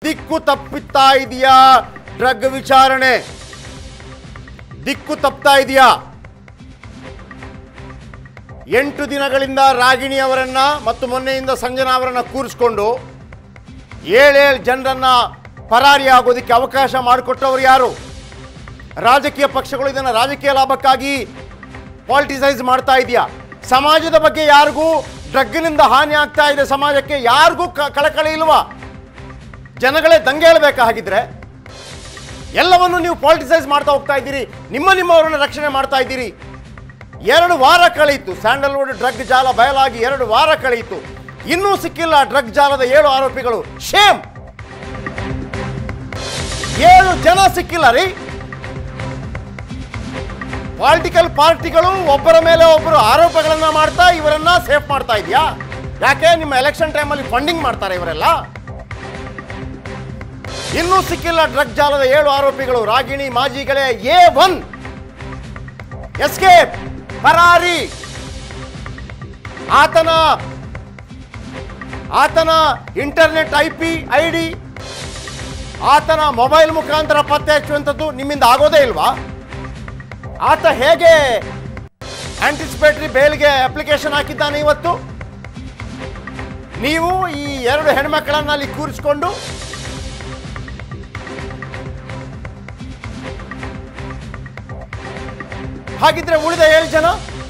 ದಿಕ್ಕು ತಪ್ಪಿತ್ತಾ ಇದೆಯಾ ಡ್ರಗ್ ವಿಚಾರಣೆ ದಿಕ್ಕು ತಪ್ತಾ ಇದೆಯಾ ಎಂಟು ದಿನಗಳಿಂದ ರಾಗಿಣಿ ಅವರನ್ನ ಮತ್ತು ಮೊನ್ನೆಯಿಂದ ಸಂಜನಾ ಅವರನ್ನ ಕೂರಿಸ್ಕೊಂಡು ಏಳೇಳು ಜನರನ್ನ ಪರಾರಿ ಆಗೋದಕ್ಕೆ ಅವಕಾಶ ಮಾಡಿಕೊಟ್ಟವರು ಯಾರು ರಾಜಕೀಯ ಪಕ್ಷಗಳು ಇದನ್ನು ರಾಜಕೀಯ ಲಾಭಕ್ಕಾಗಿ ಪಾಲಿಟಿಸೈಸ್ ಮಾಡ್ತಾ ಇದೆಯಾ ಸಮಾಜದ ಬಗ್ಗೆ ಯಾರಿಗೂ ಡ್ರಗ್ನಿಂದ ಹಾನಿ ಆಗ್ತಾ ಇದೆ ಸಮಾಜಕ್ಕೆ ಯಾರಿಗೂ ಕ- ಕಳಕಳಿ ಇಲ್ವಾ ಜನಗಳೇ ದಂಗೆ ಹೇಳಬೇಕಾ ಹಾಗಿದ್ರೆ ಎಲ್ಲವನ್ನು ನೀವು ಪಾಲಿಟಿಸೈಸ್ ಮಾಡ್ತಾ ಹೋಗ್ತಾ ಇದ್ದೀರಿ ನಿಮ್ಮ ನಿಮ್ಮವರನ್ನ ರಕ್ಷಣೆ ಮಾಡ್ತಾ ಇದ್ದೀರಿ ಎರಡು ವಾರ ಕಳೆಯಿತು ಸ್ಯಾಂಡಲ್ವುಡ್ ಡ್ರಗ್ ಜಾಲ ಬಯಲಾಗಿ ಎರಡು ವಾರ ಕಳೆಯಿತು ಇನ್ನೂ ಸಿಕ್ಕಿಲ್ಲ ಡ್ರಗ್ ಜಾಲದ ಏಳು ಆರೋಪಿಗಳು ಶೇಮ್ ಏಳು ಜನ ಸಿಕ್ಕಿಲ್ಲ ರೀ ಪೊಲಿಟಿಕಲ್ ಪಾರ್ಟಿಗಳು ಒಬ್ಬರ ಮೇಲೆ ಒಬ್ಬರು ಆರೋಪಗಳನ್ನ ಮಾಡ್ತಾ ಇವರನ್ನ ಸೇಫ್ ಮಾಡ್ತಾ ಇದೆಯಾ ಯಾಕೆ ನಿಮ್ಮ ಎಲೆಕ್ಷನ್ ಟೈಮಲ್ಲಿ ಫಂಡಿಂಗ್ ಮಾಡ್ತಾರೆ ಇವರೆಲ್ಲ ಇನ್ನೂ ಸಿಕ್ಕಿಲ್ಲ ಡ್ರಗ್ ಜಾಲದ ಏಳು ಆರೋಪಿಗಳು ರಾಗಿಣಿ ಮಾಜಿಗಳೇ ಎ ಒನ್ ಎಸ್ಕೇಪ್ ಪರಾರಿ ಆತನ ಆತನ internet I P I D ಆತನ ಮೊಬೈಲ್ ಮುಖಾಂತರ ಪತ್ತೆ ಹಚ್ಚುವಂಥದ್ದು ನಿಮ್ಮಿಂದ ಆಗೋದೇ ಇಲ್ವಾ ಆತ ಹೇಗೆ ಆಂಟಿಸಿಪೇಟರಿ ಬೇಲ್ಗೆ ಅಪ್ಲಿಕೇಶನ್ ಹಾಕಿದ್ದಾನೆ ಇವತ್ತು ನೀವು ಈ ಎರಡು ಹೆಣ್ಮಕ್ಕಳನ್ನ ಅಲ್ಲಿ ಕೂರಿಸ್ಕೊಂಡು ಹಾಗಿದ್ರೆ ಉಳಿದ ಏಳು ಜನ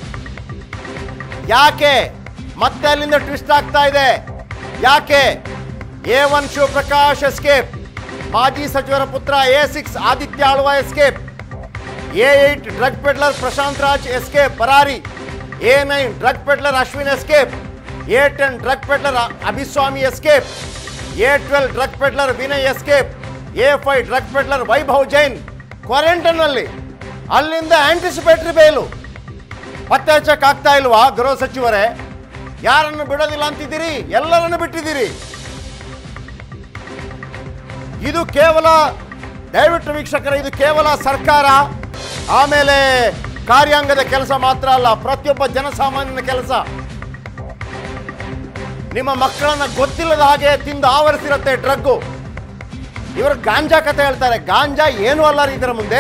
ಯಾಕೆ ಮತ್ತೆ ಅಲ್ಲಿಂದ ಟ್ವಿಸ್ಟ್ ಆಗ್ತಾ ಇದೆ ಯಾಕೆ ಎ ಒನ್ ಶಿವಪ್ರಕಾಶ್ ಎಸ್ಕೇಪ್ ಮಾಜಿ ಸಚಿವರ ಪುತ್ರ A six Aditya Alva escape A eight drug peddler Prashant Raj escape ಪರಾರಿ A nine drug peddler Ashwin escape A ten drug peddler Abhiswami escape A twelve drug peddler Vinay escape A five drug peddler Vaibhav Jain ಕ್ವಾರಂಟೈನ್ನಲ್ಲಿ ಅಲ್ಲಿಂದ anticipatory bail ಪತ್ತೆ ಹಚ್ಚಕ್ ಆಗ್ತಾ ಇಲ್ವಾ ಗೃಹ ಸಚಿವರೇ ಯಾರನ್ನು ಬಿಡೋದಿಲ್ಲ ಅಂತಿದ್ದೀರಿ ಎಲ್ಲರನ್ನು ಬಿಟ್ಟಿದ್ದೀರಿ ಇದು ಕೇವಲ ದಯವಿಟ್ಟು ವೀಕ್ಷಕರ ಇದು ಕೇವಲ ಸರ್ಕಾರ ಆಮೇಲೆ ಕಾರ್ಯಾಂಗದ ಕೆಲಸ ಮಾತ್ರ ಅಲ್ಲ ಪ್ರತಿಯೊಬ್ಬ ಜನಸಾಮಾನ್ಯನ ಕೆಲಸ ನಿಮ್ಮ ಮಕ್ಕಳನ್ನ ಗೊತ್ತಿಲ್ಲದ ಹಾಗೆ ತಿಂದು ಆವರಿಸಿರುತ್ತೆ ಡ್ರಗ್ಗು ಇವರು ಗಾಂಜಾ ಕತೆ ಹೇಳ್ತಾರೆ ಗಾಂಜಾ ಏನೂ ಅಲ್ಲ ರೀ ಇದರ ಮುಂದೆ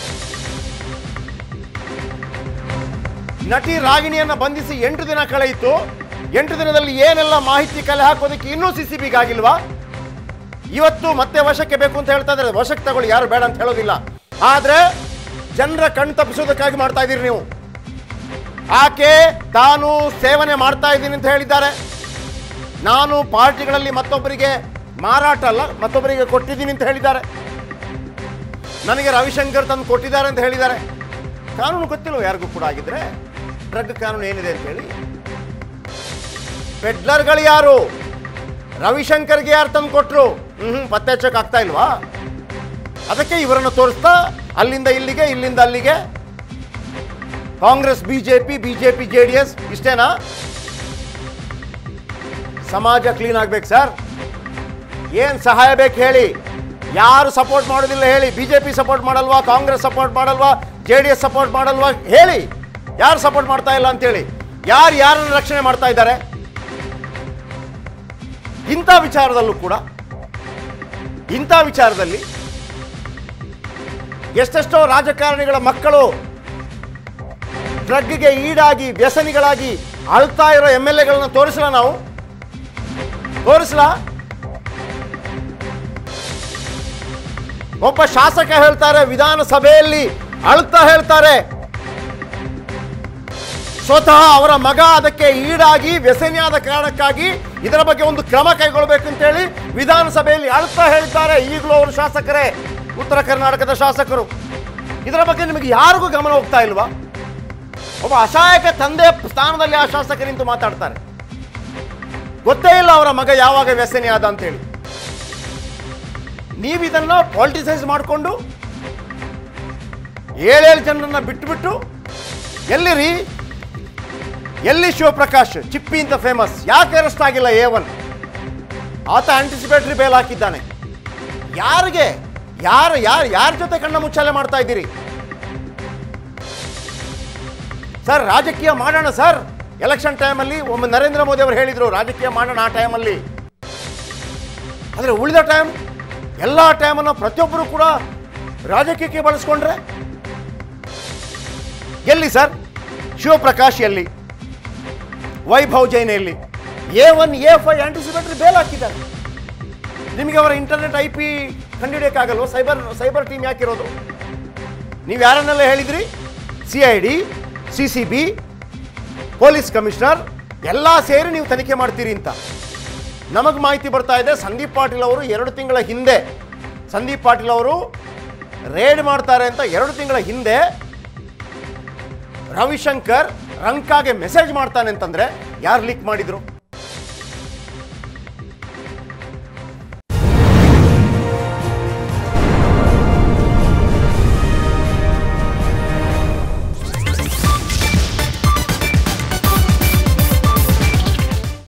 ನಟಿ ರಾಗಿಣಿಯನ್ನ ಬಂಧಿಸಿ ಎಂಟು ದಿನ ಕಳೆಯಿತು ಎಂಟು ದಿನದಲ್ಲಿ ಏನೆಲ್ಲ ಮಾಹಿತಿ ಕಲೆ ಹಾಕೋದಕ್ಕೆ ಇನ್ನೂ ಸಿ ಸಿ ಆಗಿಲ್ವಾ ಇವತ್ತು ಮತ್ತೆ ವಶಕ್ಕೆ ಬೇಕು ಅಂತ ಹೇಳ್ತಾ ಇದ್ದಾರೆ ವಶಕ್ಕೆ ತಗೊಳ್ಳಿ ಯಾರು ಬೇಡ ಅಂತ ಹೇಳೋದಿಲ್ಲ ಆದ್ರೆ ಜನರ ಕಣ್ ತಪ್ಪಿಸೋದಕ್ಕಾಗಿ ಮಾಡ್ತಾ ಇದ್ದೀರಿ ನೀವು ಆಕೆ ತಾನು ಸೇವನೆ ಮಾಡ್ತಾ ಇದ್ದೀನಿ ಅಂತ ಹೇಳಿದ್ದಾರೆ ನಾನು ಪಾರ್ಟಿಗಳಲ್ಲಿ ಮತ್ತೊಬ್ಬರಿಗೆ ಮಾರಾಟ ಅಲ್ಲ ಮತ್ತೊಬ್ಬರಿಗೆ ಕೊಟ್ಟಿದ್ದೀನಿ ಅಂತ ಹೇಳಿದ್ದಾರೆ ನನಗೆ ರವಿಶಂಕರ್ ತಂದು ಕೊಟ್ಟಿದ್ದಾರೆ ಅಂತ ಹೇಳಿದ್ದಾರೆ ಕಾನೂನು ಗೊತ್ತಿಲ್ಲ ಯಾರಿಗೂ ಕೂಡ ಆಗಿದ್ರೆ ಡ್ರಗ್ ಕಾನೂನು ಏನಿದೆ ಅಂತ ಹೇಳಿ ಪೆಡ್ಲರ್ಗಳು ಯಾರು ರವಿಶಂಕರ್ಗೆ ಯಾರು ತಂದು ಕೊಟ್ರು ಹ್ಮ್ ಪತ್ತೆ ಹಚ್ಚಕ್ ಆಗ್ತಾ ಇಲ್ವಾ ಅದಕ್ಕೆ ಇವರನ್ನು ತೋರಿಸ್ತಾ ಅಲ್ಲಿಂದ ಇಲ್ಲಿಗೆ ಇಲ್ಲಿಂದ ಅಲ್ಲಿಗೆ Congress BJP BJP J D S ಇಷ್ಟೇನಾ ಸಮಾಜ ಕ್ಲೀನ್ ಆಗ್ಬೇಕು ಸರ್ ಏನ್ ಸಹಾಯ ಬೇಕು ಹೇಳಿ ಯಾರು ಸಪೋರ್ಟ್ ಮಾಡೋದಿಲ್ಲ ಹೇಳಿ ಬಿಜೆಪಿ ಸಪೋರ್ಟ್ ಮಾಡಲ್ವಾ ಕಾಂಗ್ರೆಸ್ ಸಪೋರ್ಟ್ ಮಾಡಲ್ವಾ ಜೆ ಡಿ ಎಸ್ ಸಪೋರ್ಟ್ ಮಾಡಲ್ವಾ ಹೇಳಿ ಯಾರು ಸಪೋರ್ಟ್ ಮಾಡ್ತಾ ಇಲ್ಲ ಅಂತೇಳಿ ಯಾರು ಯಾರನ್ನು ರಕ್ಷಣೆ ಮಾಡ್ತಾ ಇದ್ದಾರೆ ಇಂಥ ವಿಚಾರದಲ್ಲೂ ಕೂಡ ಇಂಥ ವಿಚಾರದಲ್ಲಿ ಎಷ್ಟೆಷ್ಟೋ ರಾಜಕಾರಣಿಗಳ ಮಕ್ಕಳು ಡ್ರಗ್ಗೆ ಈಡಾಗಿ ವ್ಯಸನಿಗಳಾಗಿ ಅಳ್ತಾ ಇರೋ ಎಮ್ ಎಲ್ ಎಗಳನ್ನ ತೋರಿಸಲ ನಾವು ತೋರಿಸಲ ಒಬ್ಬ ಶಾಸಕ ಹೇಳ್ತಾರೆ ವಿಧಾನಸಭೆಯಲ್ಲಿ ಅಳ್ತಾ ಹೇಳ್ತಾರೆ ಸ್ವತಃ ಅವರ ಮಗ ಅದಕ್ಕೆ ಈಡಾಗಿ ವ್ಯಸನಿಯಾದ ಕಾರಣಕ್ಕಾಗಿ ಇದರ ಬಗ್ಗೆ ಒಂದು ಕ್ರಮ ಕೈಗೊಳ್ಳಬೇಕು ಅಂತೇಳಿ ವಿಧಾನಸಭೆಯಲ್ಲಿ ಅಳ್ತಾ ಹೇಳ್ತಾರೆ ಈಗಲೂ ಅವರು ಶಾಸಕರೇ ಉತ್ತರ ಕರ್ನಾಟಕದ ಶಾಸಕರು ಇದರ ಬಗ್ಗೆ ನಿಮಗೆ ಯಾರಿಗೂ ಗಮನ ಹೋಗ್ತಾ ಇಲ್ವಾ ಒಬ್ಬ ಅಸಹಾಯಕ ತಂದೆ ಸ್ಥಾನದಲ್ಲಿ ಆ ಶಾಸಕ ನಿಂತು ಮಾತಾಡ್ತಾರೆ ಗೊತ್ತೇ ಇಲ್ಲ ಅವರ ಮಗ ಯಾವಾಗ ವ್ಯಸನಿ ಆದ ಅಂತೇಳಿ ನೀವು ಇದನ್ನ ಪಾಲಿಟಿಸೈಸ್ ಮಾಡಿಕೊಂಡು ಏಳೇಳು ಜನರನ್ನ ಬಿಟ್ಟುಬಿಟ್ಟು ಎಲ್ಲಿರಿ ಎಲ್ಲಿ ಶಿವಪ್ರಕಾಶ್ ಚಿಪ್ಪಿ ಅಂತ ಫೇಮಸ್ ಯಾಕೆ ಅರೆಸ್ಟ್ ಆಗಿಲ್ಲ ಎ ಒನ್ ಆತ ಆಂಟಿಸಿಪೇಟರಿ ಬೇಲ್ ಹಾಕಿದ್ದಾನೆ ಯಾರಿಗೆ ಯಾರು ಯಾರು ಯಾರ ಜೊತೆ ಕಣ್ಣ ಮುಚ್ಚಾಲೆ ಮಾಡ್ತಾ ಇದ್ದೀರಿ ಸರ್ ರಾಜಕೀಯ ಮಾಡೋಣ ಸರ್ ಎಲೆಕ್ಷನ್ ಟೈಮಲ್ಲಿ ಒಮ್ಮೆ ನರೇಂದ್ರ ಮೋದಿ ಅವರು ಹೇಳಿದ್ರು ರಾಜಕೀಯ ಮಾಡೋಣ ಆ ಟೈಮಲ್ಲಿ ಆದರೆ ಉಳಿದ ಟೈಮ್ ಎಲ್ಲ ಟೈಮನ್ನು ಪ್ರತಿಯೊಬ್ಬರು ಕೂಡ ರಾಜಕೀಯಕ್ಕೆ ಬಳಸ್ಕೊಂಡ್ರೆ ಎಲ್ಲಿ ಸರ್ ಶಿವಪ್ರಕಾಶ್ ಎಲ್ಲಿ ವೈಭವ್ ಜೈನ್ ಎಲ್ಲಿ A one A five anticipatory bail ಹಾಕಿದ್ದಾರೆ ನಿಮಗೆ ಅವರ ಇಂಟರ್ನೆಟ್ ಐ ಪಿ ಕಂಡುಹಿಡಿಯೋಕ್ಕಾಗಲ್ವ ಸೈಬರ್ ಸೈಬರ್ ಟೀಮ್ ಯಾಕಿರೋದು ನೀವು ಯಾರನ್ನೆಲ್ಲ ಹೇಳಿದ್ರಿ C I D C C B police commissioner ಎಲ್ಲ ಸೇರಿ ನೀವು ತನಿಖೆ ಮಾಡ್ತೀರಿ ಅಂತ ನಮಗೆ ಮಾಹಿತಿ ಬರ್ತಾ ಇದೆ ಸಂದೀಪ್ ಪಾಟೀಲ್ ಅವರು ಎರಡು ತಿಂಗಳ ಹಿಂದೆ ಸಂದೀಪ್ ಪಾಟೀಲ್ ಅವರು ರೇಡ್ ಮಾಡ್ತಾರೆ ಅಂತ ಎರಡು ತಿಂಗಳ ಹಿಂದೆ ರವಿಶಂಕರ್ ರಂಕಾಗೆ ಮೆಸೇಜ್ ಮಾಡ್ತಾನೆ ಅಂತಂದ್ರೆ ಯಾರು ಲೀಕ್ ಮಾಡಿದ್ರು